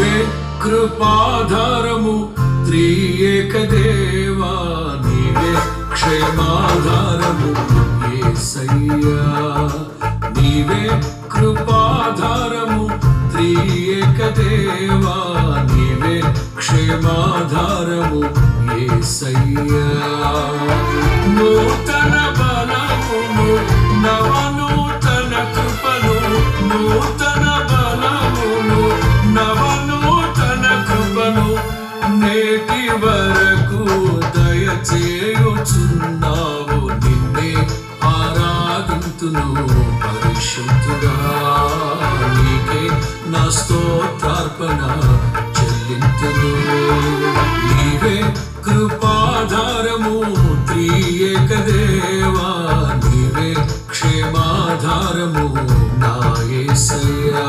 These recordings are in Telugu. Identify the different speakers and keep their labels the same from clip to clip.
Speaker 1: నీవే కృపాధారము త్రియేక దేవా నీవే క్షేమాధారము యేసయ్యా నీవే కృపాధారము త్రియేక దేవా నీవే క్షేమాధారము యేసయ్యా నూతన బలమును నవనూతన కృపను నూతన బలమును నవనూతన కృపను నేటి వరకు దయచేయుచున్నావు నిన్నే ఆరాధింతును పరిశుద్ధుడా నీకే నా స్తోత్రార్పణ చెల్లింతును నీవే కృపాధారము త్రియేక దేవా నీవే క్షేమాధారము నా యేసయ్యా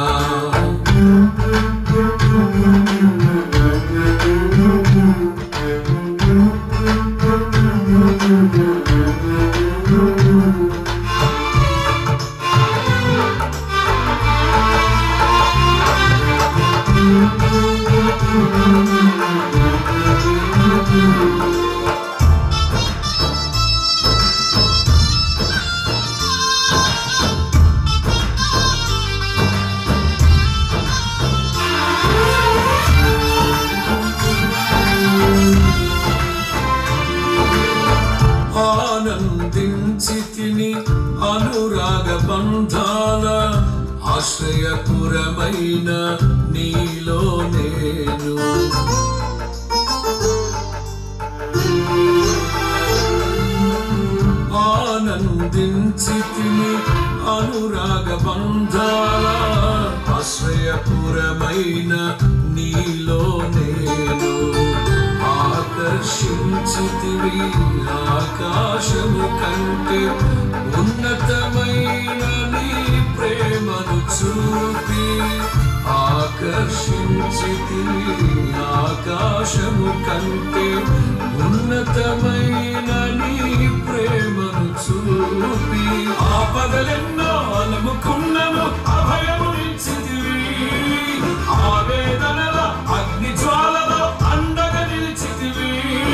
Speaker 1: ఆనందించి తిని అనురాగ బంధాల ఆశ్రయపురమైన నీలో నేను ఆనందించి తిని అనురాగ బంధాల ఆశ్రయపురమైన నీలో నేను ఆకర్షించితివి ఆకాశము కంటే ఉన్నతమైన నీ ప్రేమను చూపి ఆకర్షించితివి ఆకాశము కంటే ఉన్నతమైన నీ ప్రేమను చూపి ఆపదలెన్నో అలముకున్నను అభయము నిలిచితివి ఆవేదనల అగ్ని జ్వాలలో అండగా నిలిచితివి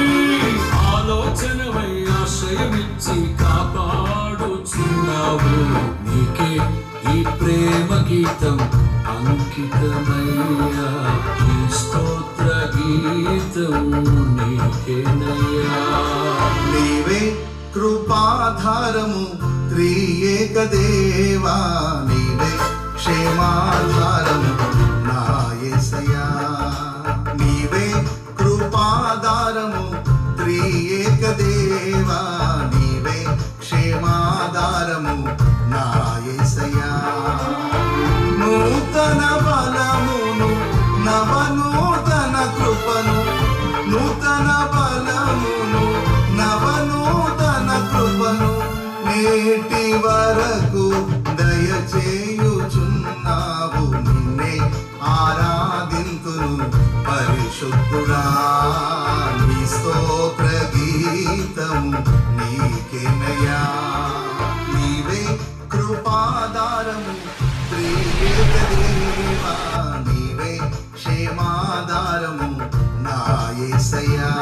Speaker 1: ఆలోచనవై ఆశ్రయమిచ్చి కాపాడుచున్నావు నీకే ఈ ప్రేమ గీతం అంకితమయ్యా ఈ స్తోత్ర గీతం నీకేనయ్యా
Speaker 2: నీవే కృపాధారము త్రియేక దేవా నీవే క్షేమాధారము నా యేసయ్యా నీవే కృపాధారము త్రియేక దేవా నీవే క్షేమాధారము నా యేసయ్యా నూతన బలమును నవనూతన కృపను నూతన బలమును నవనూతన కృపను నేటి వరకు దయచేయుచున్నావు నిన్నే ఆరాధింతును పరిశుద్ధుడా నీ స్తోత్ర గీతము నీకెనయా నీవే కృపాదారము త్రియేక దేవా నీవే క్షేమాధారము నా యేసయ్యా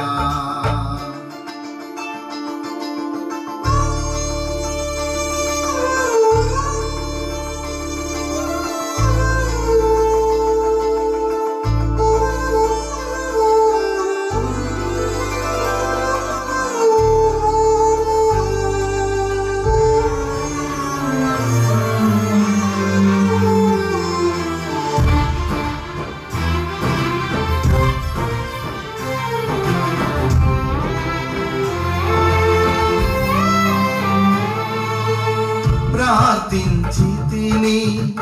Speaker 2: ప్రార్థించి తిని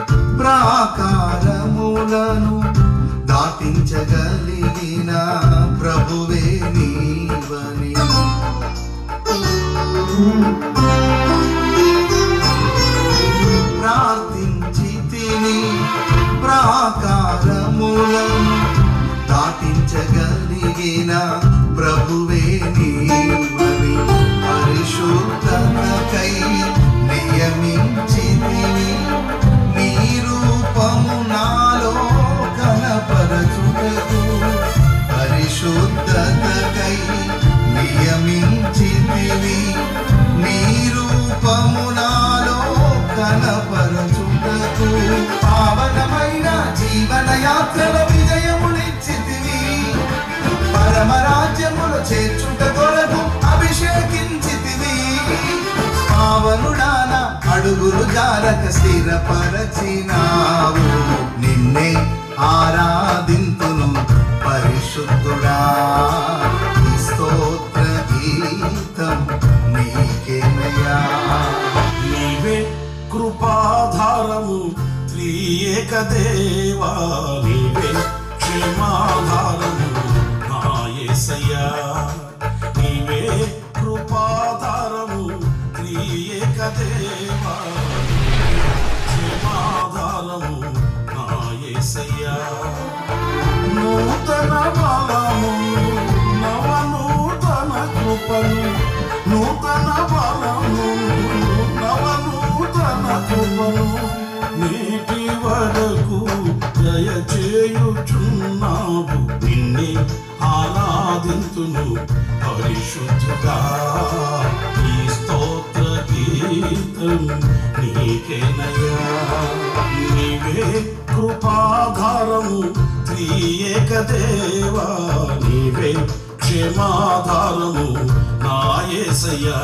Speaker 2: ప్రాకారములను దాటించగలిగిన ప్రభువే నీవని ప్రార్థించి తిని ప్రాకారములను దాటించగలిగిన ప్రభువే నీవని పరిశుద్ధతకై నియమించి తిని నీ రూపము నాలో కనపరచు జారక స్థిరపరచినావు నిన్నే ఆరాధింతును పరిశుద్ధుడా ఈ స్తోత్ర గీతం నీకేనయ్యా
Speaker 1: నీవే కృపాధారము త్రియేక దేవా నీవే క్షేమాధారము నా యేసయ్యా నీవే కృపాధారము త్రియేక దేవా క్షేమాధారము నా యేసయ్యా నూతన బలము నవనూతన కృపను నూతన బలము నవనూతన కృపను నేటి వరకు దయచేయుచున్నావు నిన్నే ఆరాధింతును పరిశుద్ధుగా ఈ స్తోత్ర గీతం నీకేనయ్యా నీవే కృపాధారము త్రియేక దేవా నీవే క్షేమాధారము నా యేసయ్యా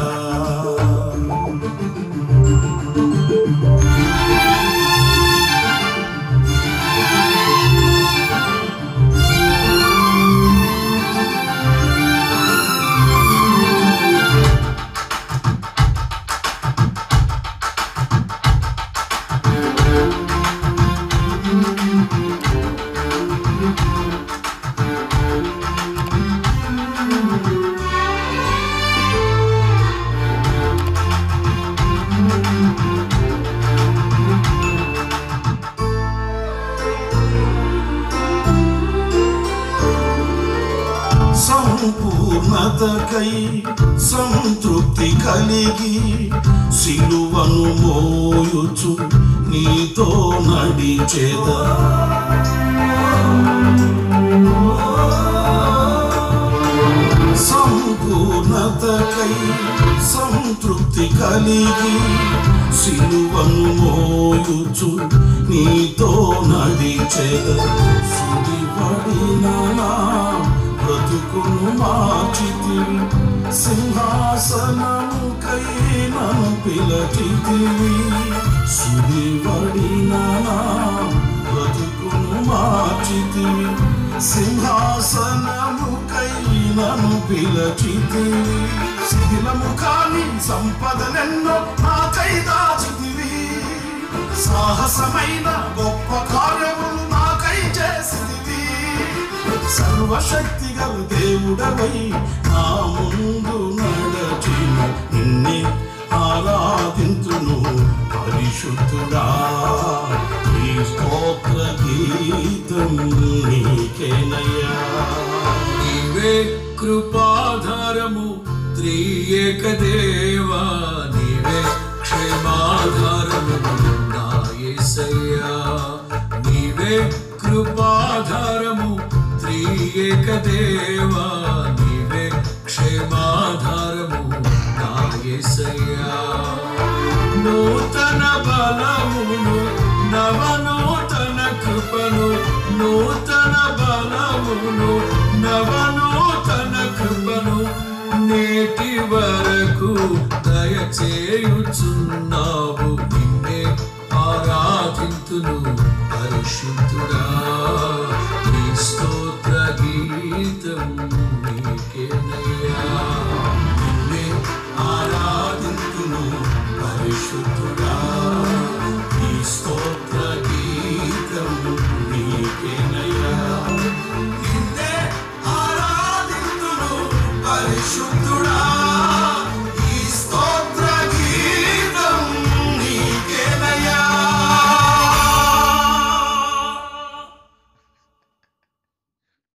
Speaker 1: సంపూర్ణతకై సంతృప్తి కలిగి సిలువను మోయుచు నీతో నడిచేదా సంపూర్ణతకై సంతృప్తి కలిగి సిలువను మోయుచు నీతో నడిచేద సుడిపడిన నా బ్రతుకును మార్చితివి సింహాసనముకై నన్ను పిలచితివి సుడిపడిన నా బ్రతుకును మార్చితివి సింహాసనముకై నన్ను పిలచితివి శిథిలము కాని సంపదనెన్నో నాకై దాచితివి సాహసమైన గొప్ప కార్యములు నాకై చేసితివి సర్వశక్తి గల దేవుడవై నా ముందు నడచిన నిన్నే ఆరాధింతును పరిశుద్ధుడా ఈ స్తోత్ర గీతం నీకేనయ్యా
Speaker 3: నీవే కృపాధారము త్రియేక దేవా నీవే క్షేమాధారము నా యేసయ్యా నీవే కృపాధారము త్రియేక దేవా నీవే క్షేమాధారము నా యేసయ్యా నూతన బలమును నవనూతన కృపను నూతన బలమును నవనూతన కృపను నేటి వరకు దయచేయుచున్నావు నిన్నే ఆరాధింతును పరిశుద్ధుడా